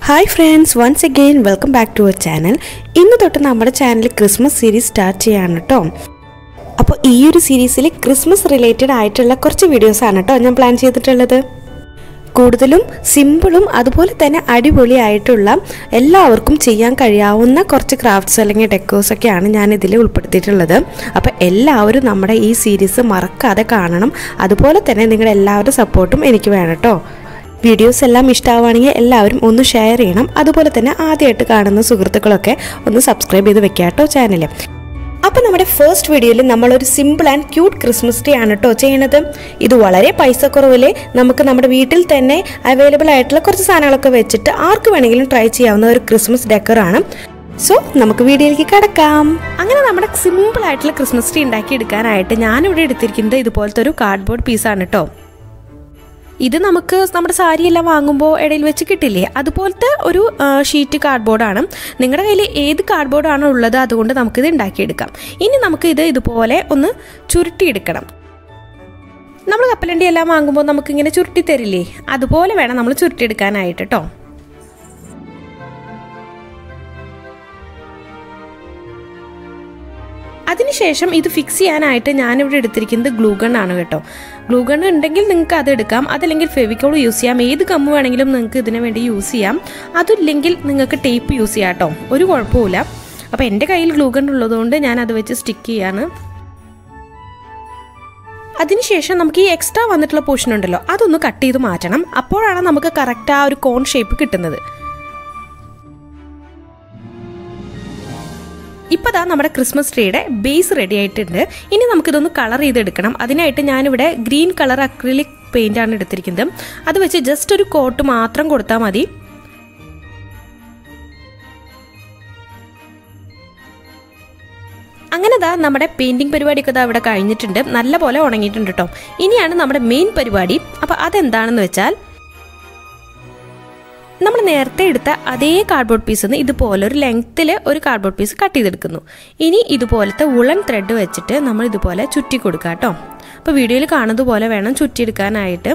hi friends once again welcome back to our channel ഇന്ന് തൊട്ട് നമ്മുടെ ചാനൽ ക്രിസ്മസ് സീരീസ് സ്റ്റാർട്ട് ചെയ്യാണ് കേട്ടോ അപ്പോൾ ഈ ഒരു സീരീസിൽ ക്രിസ്മസ് റിലേറ്റഡ് ആയിട്ടുള്ള കുറച്ച് വീഡിയോസാണ് കേട്ടോ ഞാൻ പ്ലാൻ ചെയ്തിട്ടുള്ളത് കൂടുതലും സിമ്പിളും അതുപോലെ തന്നെ അടിപൊളിയായിട്ടുള്ള എല്ലാവർക്കും ചെയ്യാൻ കഴിയാവുന്ന കുറച്ച് ക്രാഫ്റ്റ്സ് അല്ലെങ്കിൽ ഡെക്കോസ് ഒക്കെയാണ് ഞാൻ ഇതിൽ ഉൾപ്പെടുത്തിയിട്ടുള്ളത് അപ്പോൾ എല്ലാവരും നമ്മുടെ ഈ സീരീസ് മറക്കാതെ കാണണം അതുപോലെ തന്നെ നിങ്ങളുടെ എല്ലാവരുടെ സപ്പോർട്ടും എനിക്ക് വേണം കേട്ടോ വീഡിയോസ് എല്ലാം ഇഷ്ടമാവുകയാണെങ്കിൽ എല്ലാവരും ഒന്ന് ഷെയർ ചെയ്യണം അതുപോലെ തന്നെ ആദ്യമായിട്ട് കാണുന്ന സുഹൃത്തുക്കളൊക്കെ ഒന്ന് സബ്സ്ക്രൈബ് ചെയ്ത് വെക്കാം കേട്ടോ ചാനൽ അപ്പോൾ നമ്മുടെ ഫസ്റ്റ് വീഡിയോയിൽ നമ്മളൊരു simple and cute Christmas tree ആണ് കേട്ടോ ചെയ്യണത് ഇത് വളരെ പൈസ കുറവിൽ നമുക്ക് നമ്മുടെ വീട്ടിൽ തന്നെ അവൈലബിൾ ആയിട്ടുള്ള കുറച്ച് സാധനങ്ങളൊക്കെ വെച്ചിട്ട് ആർക്ക് വേണമെങ്കിലും ട്രൈ ചെയ്യാവുന്ന ഒരു ക്രിസ്മസ് ഡെക്കറാണ് സോ നമുക്ക് വീഡിയോയിലേക്ക് കിടക്കാം അങ്ങനെ നമ്മുടെ സിമ്പിൾ ആയിട്ടുള്ള ക്രിസ്മസ് ട്രീ ഉണ്ടാക്കി എടുക്കാനായിട്ട് ഞാനിവിടെ എടുത്തിരിക്കുന്നത് ഇതുപോലത്തെ ഒരു കാർഡ്ബോർഡ് പീസാണ് കേട്ടോ ഇത് നമുക്ക് നമ്മുടെ സാരി എല്ലാം വാങ്ങുമ്പോൾ ഇടയിൽ വെച്ച് കിട്ടില്ലേ അതുപോലത്തെ ഒരു ആ, ഷീറ്റ് കാർഡ്ബോർഡാണ് നിങ്ങളുടെ കയ്യിൽ ഏത് കാർഡ്ബോർഡാണോ ഉള്ളത് അതുകൊണ്ട് നമുക്കിത് ഉണ്ടാക്കിയെടുക്കാം ഇനി നമുക്ക് ഇത് ഇതുപോലെ ഒന്ന് ചുരുട്ടിയെടുക്കണം നമ്മൾ കപ്പലണ്ടി എല്ലാം വാങ്ങുമ്പോൾ നമുക്കിങ്ങനെ ചുരുട്ടി തരില്ലേ അതുപോലെ വേണം നമ്മൾ ചുരുട്ടിയെടുക്കാനായിട്ട് കേട്ടോ അതിനുശേഷം ഇത് ഫിക്സ് ചെയ്യാനായിട്ട് ഞാനിവിടെ എടുത്തിരിക്കുന്നത് ഗ്ലൂ ഗൺ ആണ് കേട്ടോ ഗ്ലൂ ഗൺ ഉണ്ടെങ്കിൽ നിങ്ങൾക്ക് അത് എടുക്കാം അതല്ലെങ്കിൽ ഫെവിക്കോൾ യൂസ് ചെയ്യാം ഏത് കമ്മ് വേണമെങ്കിലും നിങ്ങൾക്ക് ഇതിനു വേണ്ടി യൂസ് ചെയ്യാം അതില്ലെങ്കിൽ നിങ്ങൾക്ക് ടേപ്പ് യൂസ് ചെയ്യാം കേട്ടോ ഒരു കുഴപ്പമില്ല അപ്പോൾ എൻ്റെ കയ്യിൽ ഗ്ലൂ ഗൺ ഉള്ളതുകൊണ്ട് ഞാൻ അത് വെച്ച് സ്റ്റിക്ക് ചെയ്യാണ് അതിനുശേഷം നമുക്ക് ഈ എക്സ്ട്രാ വന്നിട്ടുള്ള പോർഷൻ ഉണ്ടല്ലോ അതൊന്ന് കട്ട് ചെയ്ത് മാറ്റണം അപ്പോഴാണ് നമുക്ക് കറക്റ്റ് ആ ഒരു കോൺ ഷേപ്പ് കിട്ടുന്നത് ഇപ്പോൾ ദാ നമ്മുടെ ക്രിസ്മസ് ട്രീയുടെ ബേസ് റെഡി ആയിട്ടുണ്ട് ഇനി നമുക്കിതൊന്ന് കളർ ചെയ്തെടുക്കണം അതിനായിട്ട് ഞാനിവിടെ ഗ്രീൻ കളർ അക്രിലിക് പെയിൻ്റ് ആണ് എടുത്തിരിക്കുന്നത് അത് വെച്ച് ജസ്റ്റ് ഒരു കോട്ട് മാത്രം കൊടുത്താൽ മതി അങ്ങനെ ദാ നമ്മുടെ പെയിന്റിംഗ് പരിപാടിയൊക്കെ ദാ ഇവിടെ കഴിഞ്ഞിട്ടുണ്ട് നല്ല പോലെ ഉണങ്ങിയിട്ടുണ്ട് കേട്ടോ ഇനിയാണ് നമ്മുടെ മെയിൻ പരിപാടി അപ്പോൾ അതെന്താണെന്ന് വെച്ചാൽ നമ്മൾ നേരത്തെ എടുത്ത അതേ കാർഡ്ബോർഡ് പീസിൽ നിന്ന് ഇതുപോലെ ഒരു ലെങ്ത്തിൽ ഒരു കാർഡ്ബോർഡ് പീസ് കട്ട് ചെയ്തെടുക്കുന്നു ഇനി ഇതുപോലത്തെ ഉളൻ ത്രെഡ് വെച്ചിട്ട് നമ്മൾ ഇതുപോലെ ചുറ്റി കൊടുക്കുക കേട്ടോ അപ്പോൾ വീഡിയോയിൽ കാണുന്നത് പോലെ വേണം ചുറ്റിയെടുക്കാനായിട്ട്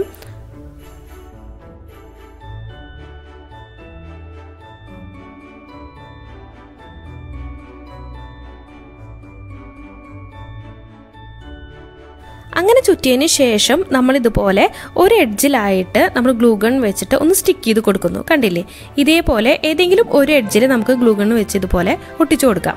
അങ്ങനെ ചുറ്റിയതിന് ശേഷം നമ്മൾ ഇതുപോലെ ഒരു എഡ്ജിലായിട്ട് നമ്മൾ ഗ്ലൂ ഗൺ വെച്ചിട്ട് ഒന്ന് സ്റ്റിക്ക് ചെയ്ത് കൊടുക്കുന്നു കണ്ടില്ലേ ഇതേപോലെ ഏതെങ്കിലും ഒരു എഡ്ജിൽ നമുക്ക് ഗ്ലൂ ഗൺ വെച്ച് ഇതുപോലെ ഒട്ടിച്ചു കൊടുക്കാം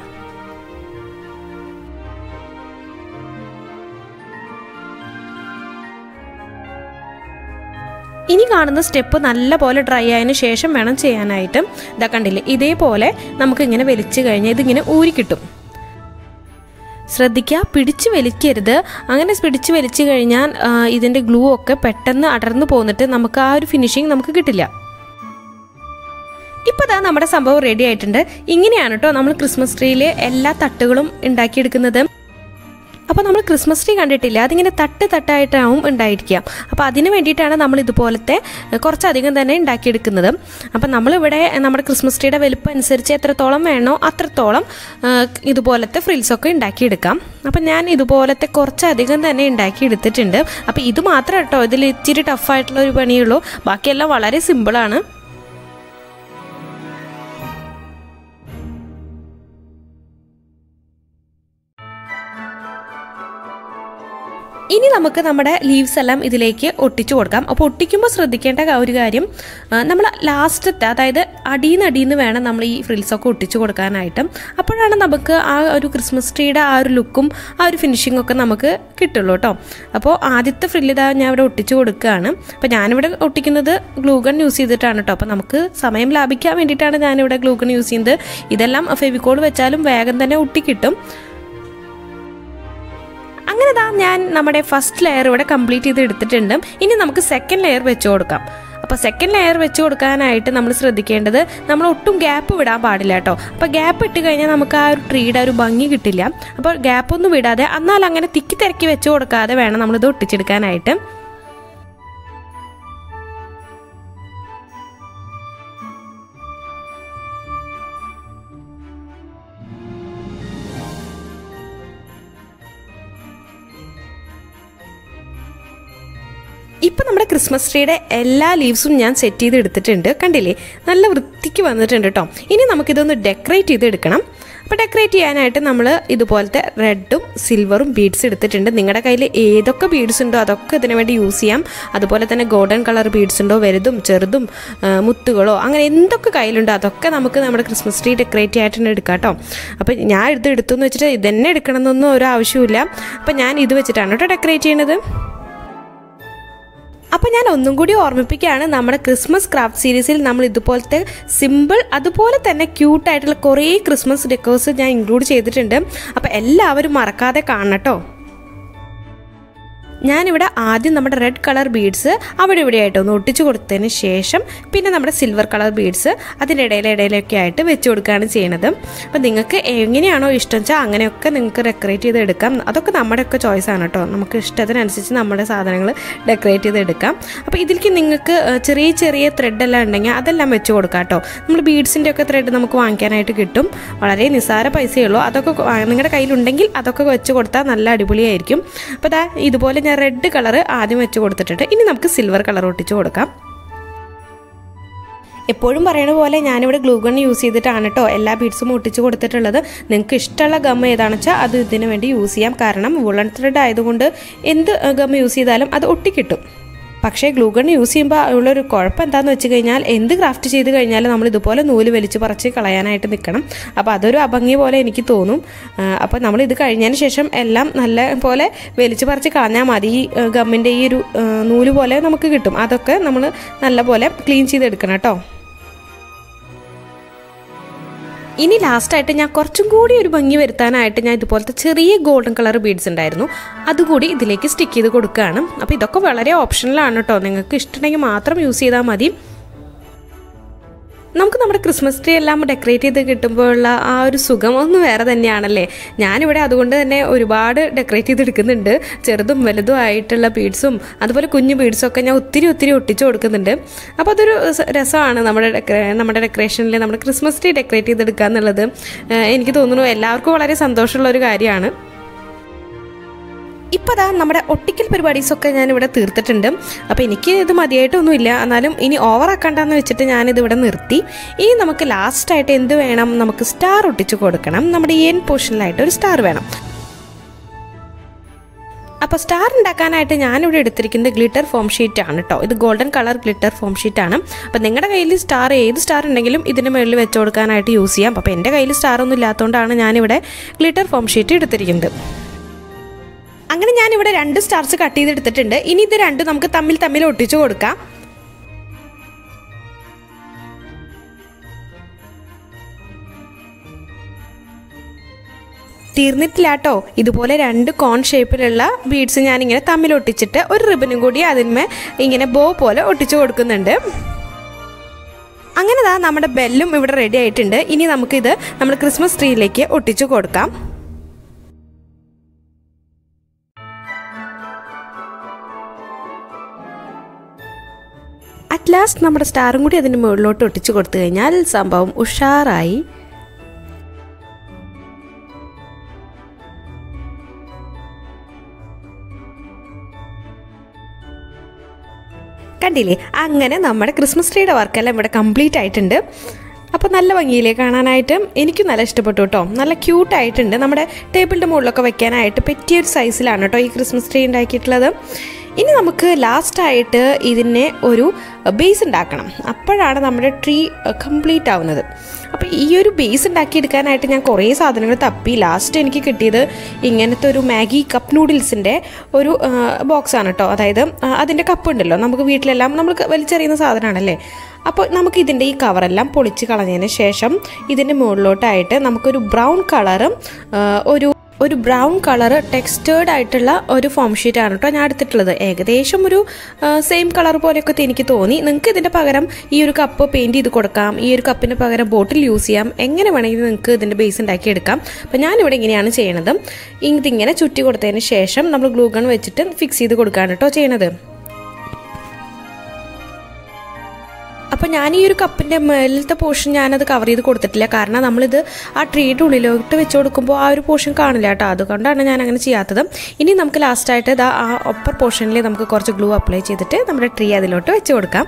ഇനി കാണുന്ന സ്റ്റെപ്പ് നല്ല പോലെ ഡ്രൈ ആയതിനു ശേഷം വേണം ചെയ്യാനായിട്ട് ഇതാ കണ്ടില്ലേ ഇതേപോലെ നമുക്ക് ഇങ്ങനെ വലിച്ചു കഴിഞ്ഞാൽ ഇതിങ്ങനെ ഊരിക്കിട്ടും ശ്രദ്ധിക്കുക പിടിച്ച് വലിക്കരുത് അങ്ങനെ പിടിച്ച് വലിച്ചു കഴിഞ്ഞാൽ ആ, ഇതിൻ്റെ ഗ്ലൂ ഒക്കെ പെട്ടെന്ന് അടർന്നു പോന്നിട്ട് നമുക്ക് ആ ഒരു ഫിനിഷിങ് നമുക്ക് കിട്ടില്ല ഇപ്പോൾ ദാ നമ്മുടെ സംഭവം റെഡി ആയിട്ടുണ്ട് ഇങ്ങനെയാണ് കേട്ടോ നമ്മൾ ക്രിസ്മസ് ട്രീയിൽ എല്ലാ തട്ടുകളും ഉണ്ടാക്കിയെടുക്കുന്നത് അപ്പോൾ നമ്മൾ ക്രിസ്മസ് ട്രീ കണ്ടിട്ടില്ല അതിങ്ങനെ തട്ട് തട്ടായിട്ടാവും ഉണ്ടായിരിക്കുക അപ്പോൾ അതിന് വേണ്ടിയിട്ടാണ് നമ്മൾ ഇതുപോലത്തെ ഏഹ്, കുറച്ചധികം തന്നെ ഉണ്ടാക്കിയെടുക്കുന്നത് അപ്പോൾ നമ്മളിവിടെ നമ്മുടെ ക്രിസ്മസ് ട്രീയുടെ വലുപ്പം അനുസരിച്ച് എത്രത്തോളം വേണോ അത്രത്തോളം ഏഹ്, ഇതുപോലത്തെ ഫ്രിൽസൊക്കെ ഉണ്ടാക്കിയെടുക്കാം അപ്പം ഞാൻ ഇതുപോലത്തെ കുറച്ചധികം തന്നെ ഉണ്ടാക്കിയെടുത്തിട്ടുണ്ട് അപ്പോൾ ഇത് മാത്രം കേട്ടോ ഇതിൽ ഇച്ചിരി ടഫായിട്ടുള്ള ഒരു പണിയുള്ളൂ ബാക്കിയെല്ലാം വളരെ സിമ്പിളാണ് ഇനി നമുക്ക് നമ്മുടെ ലീവ്സ് എല്ലാം ഇതിലേക്ക് ഒട്ടിച്ചു കൊടുക്കാം അപ്പോൾ ഒട്ടിക്കുമ്പോൾ ശ്രദ്ധിക്കേണ്ട ക- ഒരു കാര്യം നമ്മൾ ലാസ്റ്റത്തെ അതായത് അടിയിൽ നിന്ന് അടിയിൽ നിന്ന് വേണം നമ്മൾ ഈ ഫ്രിൽസൊക്കെ ഒട്ടിച്ചു കൊടുക്കാനായിട്ട് അപ്പോഴാണ് നമുക്ക് ആ ഒരു ക്രിസ്മസ് ട്രീയുടെ ആ ഒരു ലുക്കും ആ ഒരു ഫിനിഷിംഗ് ഒക്കെ നമുക്ക് കിട്ടുള്ളൂ കേട്ടോ അപ്പോൾ ആദ്യത്തെ ഫ്രില്ല് ഇതാ ഞാൻ ഇവിടെ ഒട്ടിച്ചു കൊടുക്കുകയാണ് അപ്പോൾ ഞാനിവിടെ ഒട്ടിക്കുന്നത് ഗ്ലൂഗൺ യൂസ് ചെയ്തിട്ടാണ് കേട്ടോ അപ്പോൾ നമുക്ക് സമയം ലാഭിക്കാൻ വേണ്ടിയിട്ടാണ് ഞാനിവിടെ ഗ്ലൂഗൺ യൂസ് ചെയ്യുന്നത് ഇതെല്ലാം ഫെവിക്കോൾ വെച്ചാലും വേഗം തന്നെ ഒട്ടിക്കിട്ടും അങ്ങനെ ദാ ഞാൻ നമ്മുടെ ഫസ്റ്റ് ലെയർ ഇവിടെ കംപ്ലീറ്റ് ചെയ്ത് എടുത്തിട്ടുണ്ട് ഇനി നമുക്ക് സെക്കൻഡ് ലെയർ വെച്ച് കൊടുക്കാം അപ്പോൾ സെക്കൻഡ് ലെയർ വെച്ച് കൊടുക്കാനായിട്ട് നമ്മൾ ശ്രദ്ധിക്കേണ്ടത് നമ്മൾ ഒട്ടും ഗ്യാപ്പ് വിടാൻ പാടില്ല കേട്ടോ അപ്പോൾ ഗ്യാപ്പ് ഇട്ട് കഴിഞ്ഞാൽ നമുക്ക് ആ ഒരു ട്രീയുടെ ഒരു ഭംഗി കിട്ടില്ല അപ്പോൾ ഗ്യാപ്പ് ഒന്നും വിടാതെ എന്നാൽ അങ്ങനെ തിക്കി തിരക്കി വെച്ച് കൊടുക്കാതെ വേണം നമ്മളിത് ഒട്ടിച്ചെടുക്കാനായിട്ട് ഇപ്പം നമ്മുടെ ക്രിസ്മസ് ട്രീയുടെ എല്ലാ ലീവ്സും ഞാൻ സെറ്റ് ചെയ്ത് എടുത്തിട്ടുണ്ട് കണ്ടില്ലേ നല്ല വൃത്തിക്ക് വന്നിട്ടുണ്ട് കേട്ടോ ഇനി നമുക്കിതൊന്ന് ഡെക്കറേറ്റ് ചെയ്ത് എടുക്കണം അപ്പോൾ ഡെക്കറേറ്റ് ചെയ്യാനായിട്ട് നമ്മൾ ഇതുപോലത്തെ റെഡും സിൽവറും ബീഡ്സ് എടുത്തിട്ടുണ്ട് നിങ്ങളുടെ കയ്യിൽ ഏതൊക്കെ ബീഡ്സ് ഉണ്ടോ അതൊക്കെ ഇതിനു വേണ്ടി യൂസ് ചെയ്യാം അതുപോലെ തന്നെ ഗോൾഡൻ കളർ ബീഡ്സ് ഉണ്ടോ വലുതും ചെറുതും ആ, മുത്തുകളോ അങ്ങനെ എന്തൊക്കെ കയ്യിലുണ്ടോ അതൊക്കെ നമുക്ക് നമ്മുടെ ക്രിസ്മസ് ട്രീ ഡെക്കറേറ്റ് ആയിട്ട് എടുക്കാം കേട്ടോ അപ്പോൾ ഞാൻ ഇത് എടുത്തു എന്ന് വെച്ചിട്ട് ഇതന്നെ എടുക്കണം എന്നൊന്നും ഒരു ആവശ്യമില്ല അപ്പോൾ ഞാൻ ഇത് വെച്ചിട്ടാണ് കേട്ടോ ഡെക്കറേറ്റ് ചെയ്യണത് അപ്പോൾ ഞാൻ ഒന്നും കൂടി ഓർമ്മിപ്പിക്കുകയാണ് നമ്മുടെ ക്രിസ്മസ് ക്രാഫ്റ്റ് സീരീസിൽ നമ്മൾ ഇതുപോലത്തെ സിമ്പിൾ അതുപോലെ തന്നെ ക്യൂട്ടായിട്ടുള്ള കുറേ ക്രിസ്മസ് ഡെക്കേഴ്സ് ഞാൻ ഇൻക്ലൂഡ് ചെയ്തിട്ടുണ്ട് അപ്പോൾ എല്ലാവരും മറക്കാതെ കാണണം കേട്ടോ ഞാനിവിടെ ആദ്യം നമ്മുടെ റെഡ് കളർ ബീഡ്സ് അവിടെ ഇവിടെ ആയിട്ട് ഒന്ന് ഒട്ടിച്ചു കൊടുത്തതിന് ശേഷം പിന്നെ നമ്മുടെ സിൽവർ കളർ ബീഡ്സ് അതിൻ്റെ ഇടയിൽ ഇടയിലൊക്കെ ആയിട്ട് വെച്ച് കൊടുക്കുകയാണ് ചെയ്യണത് അപ്പോൾ നിങ്ങൾക്ക് എങ്ങനെയാണോ ഇഷ്ടം വെച്ചാൽ അങ്ങനെയൊക്കെ നിങ്ങൾക്ക് ഡെക്കറേറ്റ് ചെയ്ത് എടുക്കാം അതൊക്കെ നമ്മുടെയൊക്കെ ചോയ്സ് ആണ് കേട്ടോ നമുക്ക് ഇഷ്ടത്തിനനുസരിച്ച് നമ്മുടെ സാധനങ്ങൾ ഡെക്കറേറ്റ് ചെയ്ത് എടുക്കാം അപ്പോൾ ഇതിലേക്ക് നിങ്ങൾക്ക് ഏഹ്, ചെറിയ ചെറിയ ത്രെഡ് എല്ലാം ഉണ്ടെങ്കിൽ അതെല്ലാം വെച്ച് കൊടുക്കാം കേട്ടോ നമ്മൾ ബീഡ്സിൻ്റെ ഒക്കെ ത്രെഡ് നമുക്ക് വാങ്ങിക്കാനായിട്ട് കിട്ടും വളരെ നിസ്സാര പൈസയേ ഉള്ളൂ അതൊക്കെ കൊ- നിങ്ങളുടെ കയ്യിലുണ്ടെങ്കിൽ അതൊക്കെ വെച്ച് കൊടുത്താൽ നല്ല അടിപൊളിയായിരിക്കും അപ്പോൾ ദാ ഇതുപോലെ ഞാൻ റെഡ് കളർ ആദ്യം വെച്ച് കൊടുത്തിട്ടുണ്ട് ഇനി നമുക്ക് സിൽവർ കളർ ഒട്ടിച്ച് കൊടുക്കാം എപ്പോഴും പറയണ പോലെ ഞാനിവിടെ ഗ്ലൂ ഗൺ യൂസ് ചെയ്തിട്ടാണ് കേട്ടോ എല്ലാ ബീഡ്സും ഒട്ടിച്ച് കൊടുത്തിട്ടുള്ളത് നിങ്ങൾക്ക് ഇഷ്ടമുള്ള ഗം ഏതാണെന്ന് വെച്ചാൽ അത് ഇതിന് വേണ്ടി യൂസ് ചെയ്യാം കാരണം വുളൺ ത്രെഡ് ആയതുകൊണ്ട് എന്ത് ഗം യൂസ് ചെയ്താലും അത് ഒട്ടിക്കിട്ടും പക്ഷേ ഗ്ലൂ ഗൺ യൂസ് ചെയ്യുമ്പോൾ ഉള്ളൊരു കുഴപ്പം എന്താണെന്ന് വെച്ച് കഴിഞ്ഞാൽ എന്ത് ക്രാഫ്റ്റ് ചെയ്ത് കഴിഞ്ഞാലും നമ്മൾ ഇതുപോലെ നൂല് വലിച്ച് പറിച്ച് കളയാനായിട്ട് നിൽക്കണം അപ്പോൾ അതൊരു അഭംഗി പോലെ എനിക്ക് തോന്നും അപ്പോൾ നമ്മൾ ഇത് കഴിഞ്ഞതിന് ശേഷം എല്ലാം നല്ല പോലെ വലിച്ച് പറിച്ച് കളഞ്ഞാൽ മതി ഈ ഗമ്മിൻ്റെ ഈ ഒരു ആ, നൂല് പോലെ നമുക്ക് കിട്ടും അതൊക്കെ നമ്മൾ നല്ല പോലെ ക്ലീൻ ചെയ്തെടുക്കണം കേട്ടോ ഇനി ലാസ്റ്റായിട്ട് ഞാൻ കുറച്ചും കൂടി ഒരു ഭംഗി വരുത്താനായിട്ട് ഞാൻ ഇതുപോലത്തെ ചെറിയ ഗോൾഡൻ കളർ ബീഡ്സ് ഉണ്ടായിരുന്നു അതുകൂടി ഇതിലേക്ക് സ്റ്റിക്ക് ചെയ്ത് കൊടുക്കുകയാണ് അപ്പോൾ ഇതൊക്കെ വളരെ ഓപ്ഷണലാണ് കേട്ടോ നിങ്ങൾക്ക് ഇഷ്ടമുണ്ടെങ്കിൽ മാത്രം യൂസ് ചെയ്താൽ മതി നമുക്ക് നമ്മുടെ ക്രിസ്മസ് ട്രീ എല്ലാം ഡെക്കറേറ്റ് ചെയ്ത് കിട്ടുമ്പോഴുള്ള ആ ഒരു സുഖം ഒന്ന് വേറെ തന്നെയാണല്ലേ ഞാനിവിടെ അതുകൊണ്ട് തന്നെ ഒരുപാട് ഡെക്കറേറ്റ് ചെയ്ത് എടുക്കുന്നുണ്ട് ചെറുതും വലുതും ആയിട്ടുള്ള ബീഡ്സും അതുപോലെ കുഞ്ഞു ബീഡ്സും ഒക്കെ ഞാൻ ഒത്തിരി ഒത്തിരി ഒട്ടിച്ച് കൊടുക്കുന്നുണ്ട് അപ്പോൾ അതൊരു സ- രസമാണ് നമ്മുടെ ഡെക്കറേ നമ്മുടെ ഡെക്കറേഷനിൽ നമ്മുടെ ക്രിസ്മസ് ട്രീ ഡെക്കറേറ്റ് ചെയ്തെടുക്കുക എന്നുള്ളത് ഏഹ് എനിക്ക് തോന്നുന്നു എല്ലാവർക്കും വളരെ സന്തോഷമുള്ള ഒരു കാര്യമാണ് ഇപ്പോൾ ദാ നമ്മുടെ ഒട്ടിക്കൽ പരിപാടീസൊക്കെ ഞാനിവിടെ തീർത്തിട്ടുണ്ട് അപ്പോൾ എനിക്ക് ഇത് മതിയായിട്ടൊന്നുമില്ല എന്നാലും ഇനി ഓവർ ആക്കണ്ടെന്ന് വെച്ചിട്ട് ഞാനിത് ഇവിടെ നിർത്തി ഇനി നമുക്ക് ലാസ്റ്റായിട്ട് എന്ത് വേണം നമുക്ക് സ്റ്റാർ ഒട്ടിച്ച് കൊടുക്കണം നമ്മുടെ എൻ പോർഷനിലായിട്ട് ഒരു സ്റ്റാർ വേണം അപ്പോൾ സ്റ്റാർ ഉണ്ടാക്കാനായിട്ട് ഞാനിവിടെ എടുത്തിരിക്കുന്നത് ഗ്ലിറ്റർ ഫോം ഷീറ്റ് ആണ് കേട്ടോ ഇത് golden colour glitter foam sheet ആണ് അപ്പോൾ നിങ്ങളുടെ കയ്യിൽ സ്റ്റാർ ഏത് സ്റ്റാർ ഉണ്ടെങ്കിലും ഇതിന് മുകളിൽ വെച്ച് കൊടുക്കാനായിട്ട് യൂസ് ചെയ്യാം അപ്പോൾ എൻ്റെ കയ്യിൽ സ്റ്റാർ ഒന്നും ഇല്ലാത്തതുകൊണ്ടാണ് ഞാനിവിടെ ഗ്ലിറ്റർ ഫോം ഷീറ്റ് എടുത്തിരിക്കുന്നത് അങ്ങനെ ഞാനിവിടെ രണ്ട് സ്റ്റാർസ് കട്ട് ചെയ്തെടുത്തിട്ടുണ്ട് ഇനി ഇത് രണ്ടും നമുക്ക് തമ്മിൽ തമ്മിൽ ഒട്ടിച്ചു കൊടുക്കാം തീർന്നിട്ടില്ല കേട്ടോ ഇതുപോലെ രണ്ട് കോൺ ഷേപ്പിലുള്ള ബീഡ്സ് ഞാനിങ്ങനെ തമ്മിൽ ഒട്ടിച്ചിട്ട് ഒരു റിബനും കൂടി അതിന്മേ ഇങ്ങനെ ബോ പോലെ ഒട്ടിച്ചു കൊടുക്കുന്നുണ്ട് അങ്ങനെ ദാ നമ്മുടെ ബെല്ലും ഇവിടെ റെഡി ആയിട്ടുണ്ട് ഇനി നമുക്കിത് നമ്മൾ ക്രിസ്മസ് ട്രീയിലേക്ക് ഒട്ടിച്ചു കൊടുക്കാം അറ്റ് ലാസ്റ്റ് നമ്മുടെ സ്റ്റാറും കൂടി അതിൻ്റെ മുകളിലോട്ട് ഒട്ടിച്ചു കൊടുത്തു കഴിഞ്ഞാൽ സംഭവം ഉഷാറായി കണ്ടില്ലേ അങ്ങനെ നമ്മുടെ ക്രിസ്മസ് ട്രീയുടെ വർക്കെല്ലാം ഇവിടെ കംപ്ലീറ്റ് ആയിട്ടുണ്ട് അപ്പോൾ നല്ല ഭംഗിയില്ലേ കാണാനായിട്ട് എനിക്കും നല്ല ഇഷ്ടപ്പെട്ടു കേട്ടോ നല്ല ക്യൂട്ടായിട്ടുണ്ട് നമ്മുടെ ടേബിളിൻ്റെ മുകളിലൊക്കെ വെക്കാനായിട്ട് പറ്റിയ ഒരു സൈസിലാണ് കേട്ടോ ഈ ക്രിസ്മസ് ട്രീ ഉണ്ടാക്കിയിട്ടുള്ളത് ഇനി നമുക്ക് ലാസ്റ്റായിട്ട് ഇതിനെ ഒരു ബേസ് ഉണ്ടാക്കണം അപ്പോഴാണ് നമ്മുടെ ട്രീ കംപ്ലീറ്റ് ആവുന്നത് അപ്പോൾ ഈ ഒരു ബേസ് ഉണ്ടാക്കിയെടുക്കാനായിട്ട് ഞാൻ കുറേ സാധനങ്ങൾ തപ്പി ലാസ്റ്റ് എനിക്ക് കിട്ടിയത് ഇങ്ങനത്തെ ഒരു മാഗി കപ്പ് നൂഡിൽസിൻ്റെ ഒരു ബോക്സാണ് കേട്ടോ അതായത് ആ, അതിൻ്റെ കപ്പ് ഉണ്ടല്ലോ നമുക്ക് വീട്ടിലെല്ലാം നമ്മൾ വലിച്ചെറിയുന്ന സാധനമാണല്ലേ അപ്പോൾ നമുക്ക് ഇതിൻ്റെ ഈ കവറെല്ലാം പൊളിച്ച് കളഞ്ഞതിന് ശേഷം ഇതിൻ്റെ മുകളിലോട്ടായിട്ട് നമുക്കൊരു ബ്രൗൺ കളറും ഒരു ഒരു ബ്രൗൺ കളർ ടെക്സ്റ്റേർഡ് ആയിട്ടുള്ള ഒരു ഫോം ഷീറ്റാണ് കേട്ടോ ഞാൻ എടുത്തിട്ടുള്ളത് ഏകദേശം ഒരു സെയിം കളർ പോലെയൊക്കെ എനിക്ക് തോന്നി നിങ്ങൾക്ക് ഇതിൻ്റെ പകരം ഈ ഒരു കപ്പ് പെയിൻറ് ചെയ്ത് കൊടുക്കാം ഈ ഒരു കപ്പിന് പകരം ബോട്ടിൽ യൂസ് ചെയ്യാം എങ്ങനെ വേണമെങ്കിലും നിങ്ങൾക്ക് ഇതിൻ്റെ ബേസ് ഉണ്ടാക്കി എടുക്കാം അപ്പോൾ ഞാനിവിടെ ഇങ്ങനെയാണ് ചെയ്യണത് ഇതിങ്ങനെ ചുറ്റി കൊടുത്തതിന് ശേഷം നമ്മൾ ഗ്ലൂ ഗൺ വെച്ചിട്ട് ഫിക്സ് ചെയ്ത് കൊടുക്കുകയാണ് കേട്ടോ ചെയ്യണത് അപ്പോൾ ഞാൻ ഈ ഒരു കപ്പിൻ്റെ മേലത്തെ പോർഷൻ ഞാനത് കവർ ചെയ്ത് കൊടുത്തിട്ടില്ല കാരണം നമ്മളിത് ആ ട്രീയുടെ ഉള്ളിലോട്ട് വെച്ച് കൊടുക്കുമ്പോൾ ആ ഒരു പോർഷൻ കാണില്ല കേട്ടോ അതുകൊണ്ടാണ് ഞാൻ അങ്ങനെ ചെയ്യാത്തത് ഇനി നമുക്ക് ലാസ്റ്റായിട്ട് ഇതാ ആ ഒപ്പർ പോർഷനിൽ നമുക്ക് കുറച്ച് ഗ്ലൂ അപ്ലൈ ചെയ്തിട്ട് നമ്മുടെ ട്രീ അതിലോട്ട് വെച്ച് കൊടുക്കാം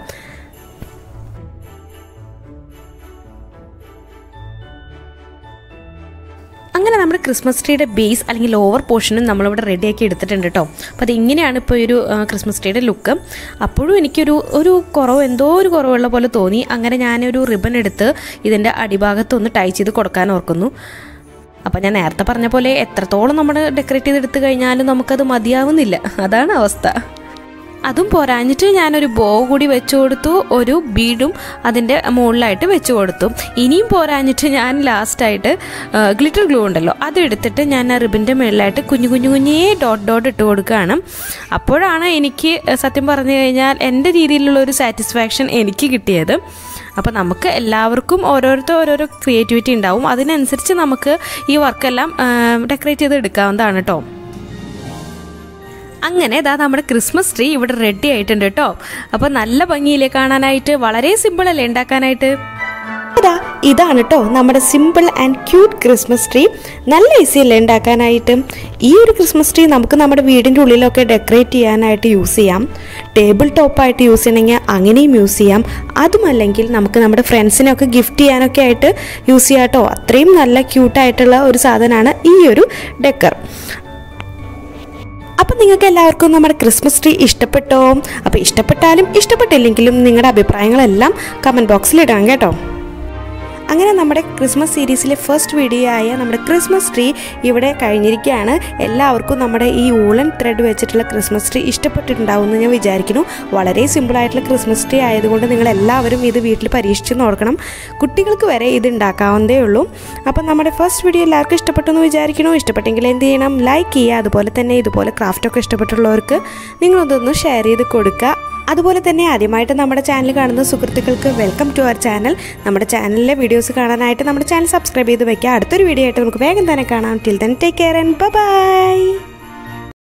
അങ്ങനെ നമ്മുടെ ക്രിസ്മസ് ട്രീയുടെ ബേസ് അല്ലെങ്കിൽ ലോവർ പോർഷനും നമ്മളിവിടെ റെഡിയാക്കി എടുത്തിട്ടുണ്ട് കേട്ടോ അപ്പോൾ അത് ഇങ്ങനെയാണ് ഇപ്പോൾ ഒരു ആ, ക്രിസ്മസ് ട്രീയുടെ ലുക്ക് അപ്പോഴും എനിക്കൊരു ഒരു കുറവ് എന്തോ ഒരു കുറവുള്ള പോലെ തോന്നി അങ്ങനെ ഞാനൊരു റിബൺ എടുത്ത് ഇതിൻ്റെ അടിഭാഗത്തൊന്ന് ടൈ ചെയ്ത് കൊടുക്കാൻ ഓർക്കുന്നു അപ്പോൾ ഞാൻ നേരത്തെ പറഞ്ഞ പോലെ എത്രത്തോളം നമ്മൾ ഡെക്കറേറ്റ് ചെയ്തെടുത്ത് കഴിഞ്ഞാലും നമുക്കത് മതിയാവുന്നില്ല അതാണ് അവസ്ഥ അതും പോരാഞ്ഞിട്ട് ഞാനൊരു ബോ കൂടി വെച്ചു കൊടുത്തു ഒരു ബീഡും അതിൻ്റെ മുകളിലായിട്ട് വെച്ചു കൊടുത്തു ഇനിയും പോരാഞ്ഞിട്ട് ഞാൻ ലാസ്റ്റായിട്ട് ഗ്ലിറ്റർ ഗ്ലൂ ഉണ്ടല്ലോ അത് എടുത്തിട്ട് ഞാൻ ആ റിബിൻ്റെ മുകളിലായിട്ട് കുഞ്ഞു കുഞ്ഞു കുഞ്ഞേ ഡോട്ട് ഡോട്ട് ഇട്ട് കൊടുക്കുകയാണ് അപ്പോഴാണ് എനിക്ക് സത്യം പറഞ്ഞു കഴിഞ്ഞാൽ എൻ്റെ രീതിയിലുള്ള ഒരു സാറ്റിസ്ഫാക്ഷൻ എനിക്ക് കിട്ടിയത് അപ്പോൾ നമുക്ക് എല്ലാവർക്കും ഓരോരുത്തർ ഓരോരോ ക്രിയേറ്റിവിറ്റി ഉണ്ടാവും അതിനനുസരിച്ച് നമുക്ക് ഈ വർക്കെല്ലാം ഡെക്കറേറ്റ് ചെയ്ത് എടുക്കാവുന്നതാണ് കേട്ടോ അങ്ങനെ ഇതാ നമ്മുടെ ക്രിസ്മസ് ട്രീ ഇവിടെ റെഡി ആയിട്ടുണ്ട് കേട്ടോ അപ്പോൾ നല്ല ഭംഗിയില്ലേ കാണാനായിട്ട് വളരെ സിമ്പിൾ അല്ലേ ഉണ്ടാക്കാനായിട്ട് ഇതാ ഇതാണ് കേട്ടോ നമ്മുടെ simple and cute Christmas tree നല്ല ഈസി അല്ലേ ഉണ്ടാക്കാനായിട്ട് ഈ ഒരു ക്രിസ്മസ് ട്രീ നമുക്ക് നമ്മുടെ വീടിൻ്റെ ഉള്ളിലൊക്കെ ഡെക്കറേറ്റ് ചെയ്യാനായിട്ട് യൂസ് ചെയ്യാം ടേബിൾ ടോപ്പായിട്ട് യൂസ് ചെയ്യണമെങ്കിൽ അങ്ങനെയും യൂസ് ചെയ്യാം അതുമല്ലെങ്കിൽ നമുക്ക് നമ്മുടെ ഫ്രണ്ട്സിനൊക്കെ ഗിഫ്റ്റ് ചെയ്യാനൊക്കെ ആയിട്ട് യൂസ് ചെയ്യാം കേട്ടോ അത്രയും നല്ല ക്യൂട്ടായിട്ടുള്ള ഒരു സാധനമാണ് ഈ ഒരു ഡെക്കർ അപ്പം നിങ്ങൾക്ക് എല്ലാവർക്കും നമ്മുടെ ക്രിസ്മസ് ട്രീ ഇഷ്ടപ്പെട്ടോ അപ്പോൾ ഇഷ്ടപ്പെട്ടാലും ഇഷ്ടപ്പെട്ടില്ലെങ്കിലും നിങ്ങളുടെ അഭിപ്രായങ്ങളെല്ലാം കമൻറ്റ് ബോക്സിൽ ഇടാം കേട്ടോ അങ്ങനെ നമ്മുടെ ക്രിസ്മസ് സീരീസിലെ ഫസ്റ്റ് വീഡിയോ ആയ നമ്മുടെ ക്രിസ്മസ് ട്രീ ഇവിടെ കഴിഞ്ഞിരിക്കുകയാണ് എല്ലാവർക്കും നമ്മുടെ ഈ ഊളൻ ത്രെഡ് വെച്ചിട്ടുള്ള ക്രിസ്മസ് ട്രീ ഇഷ്ടപ്പെട്ടിട്ടുണ്ടാവും എന്ന് ഞാൻ വിചാരിക്കുന്നു വളരെ സിമ്പിളായിട്ടുള്ള ക്രിസ്മസ് ട്രീ ആയതുകൊണ്ട് നിങ്ങൾ എല്ലാവരും ഇത് വീട്ടിൽ പരീക്ഷിച്ച് നോക്കണം കുട്ടികൾക്ക് വരെ ഇത് ഉണ്ടാക്കാവുന്നതേ ഉള്ളൂ അപ്പം നമ്മുടെ ഫസ്റ്റ് വീഡിയോ എല്ലാവർക്കും ഇഷ്ടപ്പെട്ടു എന്ന് വിചാരിക്കണോ ഇഷ്ടപ്പെട്ടെങ്കിൽ എന്ത് ചെയ്യണം ലൈക്ക് ചെയ്യുക അതുപോലെ തന്നെ ഇതുപോലെ ക്രാഫ്റ്റൊക്കെ ഇഷ്ടപ്പെട്ടുള്ളവർക്ക് നിങ്ങളതൊന്ന് ഷെയർ ചെയ്ത് കൊടുക്കുക അതുപോലെ തന്നെ ആദ്യമായിട്ട് നമ്മുടെ ചാനൽ കാണുന്ന സുഹൃത്തുക്കൾക്ക് വെൽക്കം ടു അവർ ചാനൽ നമ്മുടെ ചാനലിലെ വീഡിയോസ് കാണാനായിട്ട് നമ്മുടെ ചാനൽ സബ്സ്ക്രൈബ് ചെയ്ത് വെക്കുക അടുത്തൊരു വീഡിയോ ആയിട്ട് നമുക്ക് വേഗം തന്നെ കാണാം till then take care and by